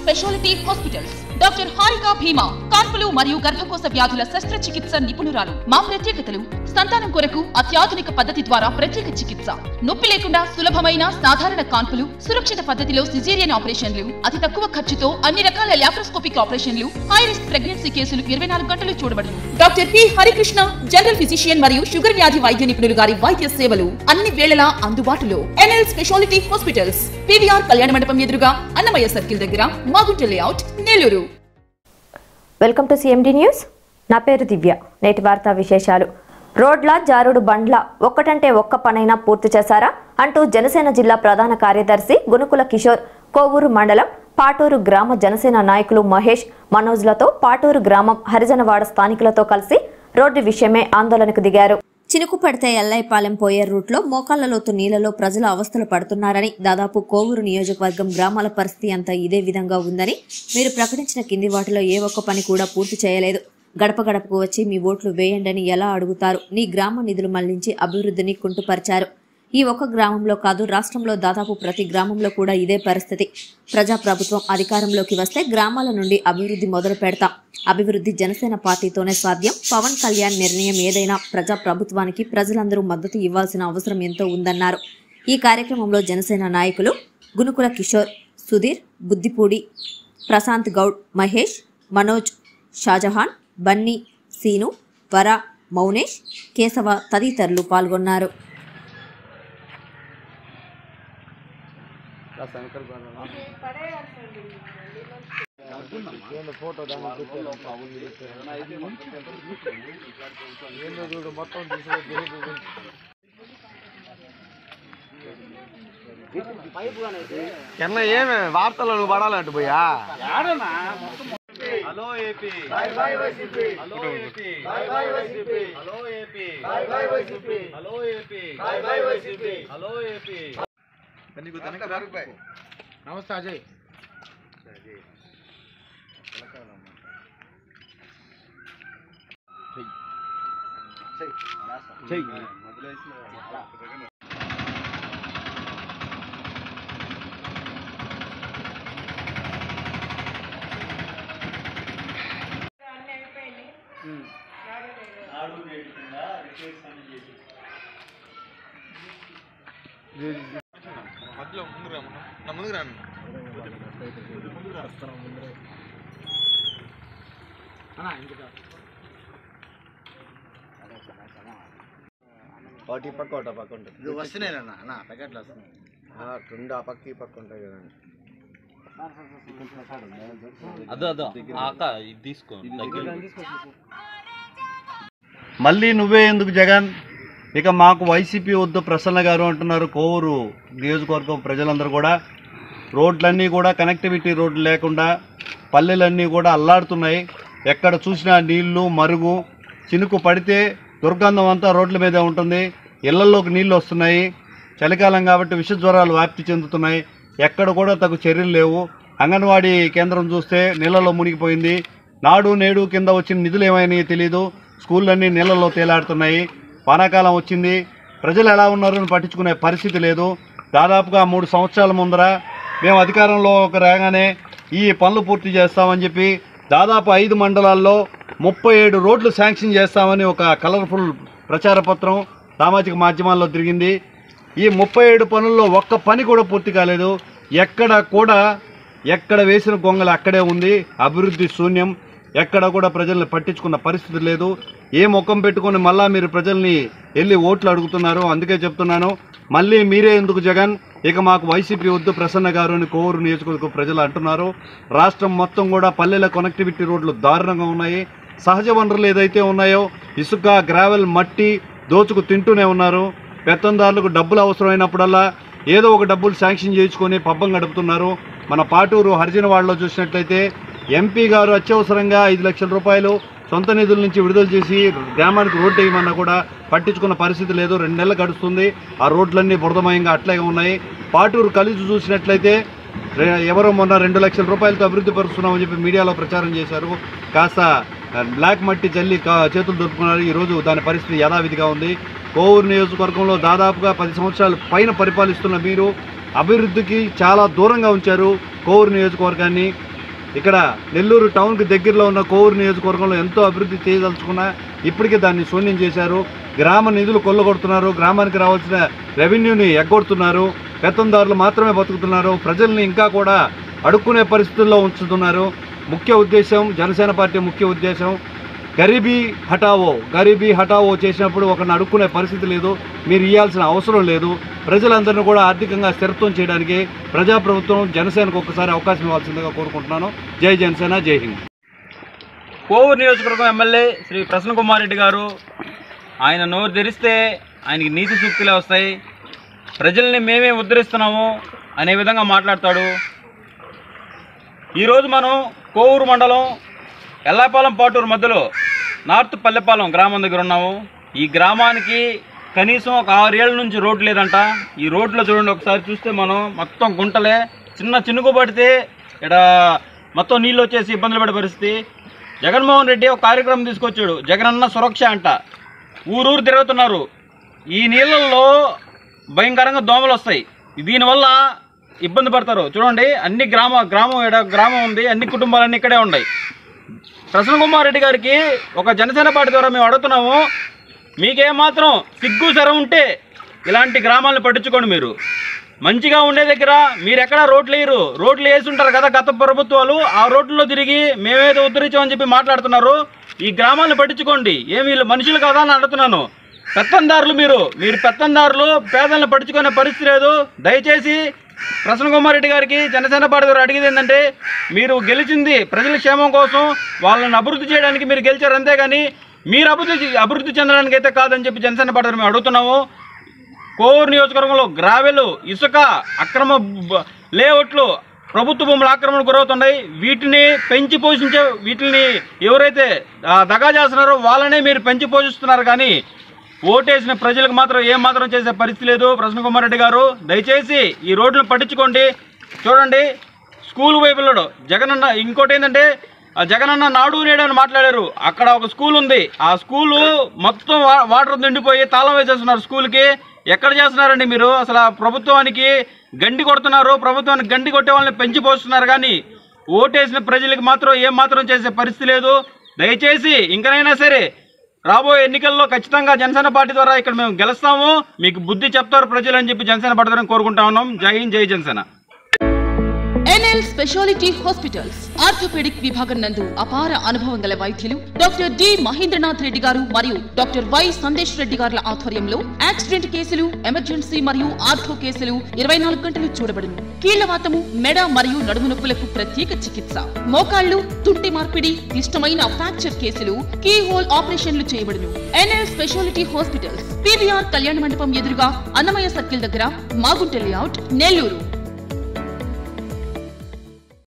speciality hospitals doctor Harika భీమా కాన్పులు మరియు గర్భకోశ వ్యాధుల శస్త్రచికిత్స నిపుణురాలు మా ప్రత్యేకతలు సంతానం కొరకు అత్యాధునిక పద్ధతి ద్వారా ప్రత్యేక చికిత్స నొప్పి లేకుండా సులభమైన సాధారణ కాన్పులు సురక్షిత పద్ధతిలో సిజేరియన్ ఆపరేషన్లు అతి తక్కువ ఖర్చుతో అన్ని రకాల లాప్రోస్కోపిక్ ఆపరేషన్లు హై రిస్క్ ప్రెగ్నెన్సీ కేసులు ఇరవై నాలుగు గంటలు చూడబడును doctor P Harikrishna general physician మరియు షుగర్ వ్యాధి వైద్య నిపుణులు గారి వైద్య సేవలు అన్ని వేళలా అందుబాటులో ఎన్ఎల్ స్పెషాలిటీ హాస్పిటల్స్ పివిఆర్ కళ్యాణ మండపం ఎదురుగా అన్నమయ్య సర్కిల్ దగ్గర Magunta layout Nellore welcome to CMD news నా పేరు దివ్య నేటి వార్తా విశేషాలు రోడ్ల జారుడు బండ్ల ఒక్కటంటే ఒక్క పనైనా పూర్తి చేశారా అంటూ జనసేన జిల్లా ప్రధాన కార్యదర్శి గునుకుల కిషోర్ కోవూరు మండలం పాటూరు గ్రామ జనసేన నాయకులు మహేష్ మనోజ్లతో పాటూరు గ్రామం హరిజనవాడ స్థానికులతో కలిసి రోడ్డు విషయమే ఆందోళనకు దిగారు చినుకు పడితే ఎల్లైపాలెం పోయే రూట్లో మోకాళ్ల లోతు నీళ్లలో ప్రజలు అవస్థలు పడుతున్నారని దాదాపు కోవూరు నియోజకవర్గం గ్రామాల పరిస్థితి అంతా ఇదే విధంగా ఉందని మీరు ప్రకటించిన కింది వాటిలో ఏ ఒక్క పని కూడా పూర్తి చేయలేదు గడప గడపకు వచ్చి మీ ఓట్లు వేయండని ఎలా అడుగుతారు నీ గ్రామ నిధులు మళ్లించి అభివృద్ధిని కుంటుపరిచారు ఈ ఒక్క గ్రామంలో కాదు రాష్ట్రంలో దాదాపు ప్రతి గ్రామంలో కూడా ఇదే పరిస్థితి ప్రజాప్రభుత్వం అధికారంలోకి వస్తే గ్రామాల నుండి అభివృద్ధి మొదలు పెడతాం అభివృద్ధి జనసేన పార్టీతోనే సాధ్యం పవన్ కళ్యాణ్ నిర్ణయం ఏదైనా ప్రజాప్రభుత్వానికి ప్రజలందరూ మద్దతు ఇవ్వాల్సిన అవసరం ఎంతో ఉందన్నారు ఈ కార్యక్రమంలో జనసేన నాయకులు గునుకుల కిషోర్ సుధీర్ బుద్దిపూడి ప్రశాంత్ గౌడ్ మహేష్ మనోజ్ షాజహాన్ బన్నీ సీను వర మౌనేష్ కేశవ తదితరులు పాల్గొన్నారు ఎన్న ఏమి వార్తలు నువ్వు పడాలంట పోయా hello AP bye bye YCP hello AP bye bye YCP hello AP bye bye YCP hello AP bye bye YCP hello AP నమస్తే అజయ్ మధ్యలో ముందు రా నా ముందుకు రాను ఒకటి ఈ పక్క ఒకటి ఆ పక్క ఉంటుంది ఇది వస్తున్నాయి అన్న ప్యాకెట్లు వస్తున్నాయి ఆ, రెండు ఆ పక్క ఈ పక్క ఉంటాయి కదండి అదో అదో అక్క ఇది తీసుకో దగ్గర మళ్ళీ నువ్వే ఎందుకు జగన్ ఇక మాకు వైసీపీ వద్దు ప్రసన్న గారు అంటున్నారు కోవూరు నియోజకవర్గం ప్రజలందరూ కూడా రోడ్లన్నీ కూడా కనెక్టివిటీ రోడ్లు లేకుండా పల్లెలన్నీ కూడా అల్లాడుతున్నాయి ఎక్కడ చూసినా నీళ్లు మరుగు చినుకు పడితే దుర్గంధం అంతా రోడ్ల మీదే ఉంటుంది ఇళ్లలోకి నీళ్లు వస్తున్నాయి చలికాలం కాబట్టి విష జ్వరాలు వ్యాప్తి చెందుతున్నాయి ఎక్కడ కూడా తగు చర్యలు లేవు అంగన్వాడీ కేంద్రం చూస్తే నీళ్ళలో మునిగిపోయింది నాడు నేడు కింద వచ్చిన నిధులు ఏమైనాయో తెలియదు స్కూళ్ళన్నీ నీళ్ళలో తేలాడుతున్నాయి వానాకాలం వచ్చింది ప్రజలు ఎలా ఉన్నారో అని పట్టించుకునే పరిస్థితి లేదు దాదాపుగా మూడు సంవత్సరాల ముందర మేము అధికారంలో ఒక రాగానే ఈ పనులు పూర్తి చేస్తామని చెప్పి దాదాపు ఐదు మండలాల్లో ముప్పై ఏడు రోడ్లు శాంక్షన్ చేస్తామని ఒక కలర్ఫుల్ ప్రచార పత్రం సామాజిక మాధ్యమాల్లో తిరిగింది ఈ ముప్పై ఏడు పనుల్లో ఒక్క పని కూడా పూర్తి కాలేదు ఎక్కడ కూడా ఎక్కడ వేసిన గొంగలు అక్కడే ఉంది అభివృద్ధి శూన్యం ఎక్కడ కూడా ప్రజల్ని పట్టించుకున్న పరిస్థితి లేదు ఏ ముఖం పెట్టుకొని మళ్ళా మీరు ప్రజల్ని వెళ్ళి ఓట్లు అడుగుతున్నారు అందుకే చెప్తున్నాను మళ్ళీ మీరే ఎందుకు జగన్ ఇక మాకు వైసీపీ వద్దు ప్రసన్న గారు అని కోవూరు నియోజకవర్గ ప్రజలు అంటున్నారు రాష్ట్రం మొత్తం కూడా పల్లెల కనెక్టివిటీ రోడ్లు దారుణంగా ఉన్నాయి సహజ వనరులు ఏదైతే ఉన్నాయో ఇసుక గ్రావెల్ మట్టి దోచుకు తింటూనే ఉన్నారు పెత్తందారులకు డబ్బులు అవసరమైనప్పుడల్లా ఏదో ఒక డబ్బులు శాంక్షన్ చేయించుకొని పబ్బం గడుపుతున్నారు మన పాటూరు హరిజనవాడలో చూసినట్లయితే ఎంపీ గారు అత్యవసరంగా ఐదు లక్షల రూపాయలు సొంత నిధుల నుంచి విడుదల చేసి గ్రామానికి రోడ్డు వేయమన్నా కూడా పట్టించుకున్న పరిస్థితి లేదు రెండు నెలలు గడుస్తుంది ఆ రోడ్లన్నీ బురదమయంగా అట్లాగే ఉన్నాయి పాటూరు కలిసి చూసినట్లయితే రె- ఎవరో మొన్న రెండు లక్షల రూపాయలతో అభివృద్ధి పరుస్తున్నామని చెప్పి మీడియాలో ప్రచారం చేశారు కాస్త ఆ, బ్లాక్ మట్టి జల్లి కా- చేతులు దొరుకుతున్నారు ఈరోజు దాని పరిస్థితి యథావిధిగా ఉంది కోవూరు నియోజకవర్గంలో దాదాపుగా పది సంవత్సరాల పైన పరిపాలిస్తున్న మీరు అభివృద్ధికి చాలా దూరంగా ఉంచారు కోవూరు నియోజకవర్గాన్ని ఇక్కడ నెల్లూరు టౌన్కి దగ్గరలో ఉన్న కోవూరు నియోజకవర్గంలో ఎంతో అభివృద్ధి చేయదలుచుకున్నా ఇప్పటికే దాన్ని శూన్యం చేశారు గ్రామ నిధులు కొల్లగొడుతున్నారు గ్రామానికి రావాల్సిన రెవెన్యూని ఎగ్గొడుతున్నారు పెత్తందారులు మాత్రమే బతుకుతున్నారు ప్రజల్ని ఇంకా కూడా అడుక్కునే పరిస్థితుల్లో ఉంచుతున్నారు ముఖ్య ఉద్దేశం జనసేన పార్టీ ముఖ్య ఉద్దేశం గరీబీ హటావో గరీబీ హటావో చేసినప్పుడు ఒకరిని అడుక్కునే పరిస్థితి లేదు మీరు ఇవ్వాల్సిన అవసరం లేదు ప్రజలందరినీ కూడా ఆర్థికంగా స్థిరత్వం చేయడానికి ప్రజాప్రభుత్వం జనసేనకు ఒక్కసారి అవకాశం ఇవ్వాల్సిందిగా కోరుకుంటున్నాను జై జనసేన జై హింద్ కోవూరు నియోజకవర్గం ఎమ్మెల్యే శ్రీ ప్రసన్న కుమార్ రెడ్డి గారు ఆయన నోరు తెరిస్తే ఆయనకి నీతి సూక్తులే వస్తాయి ప్రజల్ని మేమే ఉద్ధరిస్తున్నాము అనే విధంగా మాట్లాడతాడు ఈరోజు మనం కోవూరు మండలం ఎల్లాపాలెం పాటూరు మధ్యలో నార్త్ పల్లెపాలెం గ్రామం దగ్గర ఉన్నాము ఈ గ్రామానికి కనీసం ఒక ఆరేళ్ళ నుంచి రోడ్డు లేదంట ఈ రోడ్లో చూడండి ఒకసారి చూస్తే మనం మొత్తం గుంటలే చిన్న చినుకు పడితే ఇక్కడ మొత్తం నీళ్ళు వచ్చేసి ఇబ్బందులు పడే పరిస్థితి జగన్మోహన్ రెడ్డి ఒక కార్యక్రమం తీసుకొచ్చాడు జగనన్న సురక్ష అంట ఊరూరు తిరుగుతున్నారు ఈ నీళ్ళల్లో భయంకరంగా దోమలు వస్తాయి దీనివల్ల ఇబ్బంది పడతారు చూడండి అన్ని గ్రామ గ్రామం ఈడ గ్రామం ఉంది అన్ని కుటుంబాలన్నీ ఇక్కడే ఉన్నాయి ప్రసన్న కుమార్ రెడ్డి గారికి ఒక జనసేన పార్టీ ద్వారా మేము అడుగుతున్నాము మీకేమాత్రం సిగ్గు సర ఉంటే ఇలాంటి గ్రామాలను పట్టించుకోండి మీరు మంచిగా ఉండే దగ్గర మీరు ఎక్కడ రోడ్లు వేయరు రోడ్లు వేసి ఉంటారు కదా గత ప్రభుత్వాలు ఆ రోడ్లలో తిరిగి మేమేదో ఉద్ధరించామని చెప్పి మాట్లాడుతున్నారు ఈ గ్రామాలను పట్టించుకోండి ఏమి వీళ్ళు మనుషులు కదా అని అడుగుతున్నాను పెత్తందారులు మీరు మీరు పెత్తందారులు పేదలను పట్టించుకునే పరిస్థితి లేదు దయచేసి ప్రసన్న కుమార్ రెడ్డి గారికి జనసేన పార్టీ ద్వారా అడిగేది ఏంటంటే మీరు గెలిచింది ప్రజల క్షేమం కోసం వాళ్ళని అభివృద్ధి చేయడానికి మీరు గెలిచారు అంతేగాని మీరు అభివృద్ధి అభివృద్ధి చెందడానికి అయితే కాదని చెప్పి జనసేన పార్టీ ద్వారా మేము అడుగుతున్నాము కోవూరు నియోజకవర్గంలో గ్రావెలు ఇసుక అక్రమ బ- లేఅవుట్లు ప్రభుత్వ భూముల ఆక్రమణ గురవుతున్నాయి వీటిని పెంచి పోషించే వీటిని ఎవరైతే ఆ, దగా చేస్తున్నారో వాళ్ళనే మీరు పెంచి పోషిస్తున్నారు కానీ ఓటేసిన ప్రజలకు మాత్రం ఏం మాత్రం చేసే పరిస్థితి లేదు ప్రసన్న కుమార్ రెడ్డి గారు దయచేసి ఈ రోడ్లను పట్టించుకోండి చూడండి స్కూల్ వైపులో జగనన్న ఇంకోటి ఏంటంటే ఆ జగనన్న నాడు నేడు అని మాట్లాడారు అక్కడ ఒక స్కూల్ ఉంది ఆ స్కూలు మొత్తం వా- వాటర్ నిండిపోయి తాళం వేసేస్తున్నారు స్కూల్కి ఎక్కడ చేస్తున్నారండి మీరు అసలు ఆ ప్రభుత్వానికి గండి కొడుతున్నారు ప్రభుత్వానికి గండి కొట్టే వాళ్ళని పెంచి పోస్తున్నారు కానీ ఓటేసిన ప్రజలకు మాత్రం ఏం మాత్రం చేసే పరిస్థితి లేదు దయచేసి ఇంకనైనా సరే రాబోయే ఎన్నికల్లో ఖచ్చితంగా జనసేన పార్టీ ద్వారా ఇక్కడ మేము గెలుస్తాము మీకు బుద్ధి చెప్తారు ప్రజలు అని చెప్పి జనసేన పార్టీ ద్వారా కోరుకుంటా ఉన్నాం జై హింద్ జై Janasena NL speciality hospitals orthopaedic విభాగం నందు అపార అనుభవం గల వైద్యులు డాక్టర్ డి మహేంద్రనాథ్ రెడ్డి గారు మరియు డాక్టర్ వై సందేశ్ రెడ్డి గారుల ఆధ్వర్యంలో యాక్సిడెంట్ కేసులు ఎమర్జెన్సీ మరియు ఆర్థో కేసులు ఇరవై నాలుగు గంటలు చూడబడును కీళ్లవాతము మెడ మరియు నడుము నొప్పులకు ప్రత్యేక చికిత్స మోకాళ్లు తుంటి మార్పిడి క్లిష్టమైన ఫ్రాక్చర్ కేసులు కీ హోల్ ఆపరేషన్లు చేయబడును ఎన్ఎల్ స్పెషాలిటీ హాస్పిటల్స్ పీవీఆర్ కళ్యాణ మండపం ఎదురుగా అన్నమయ్య సర్కిల్ దగ్గర మాగుంట లేఅవుట్ నెల్లూరు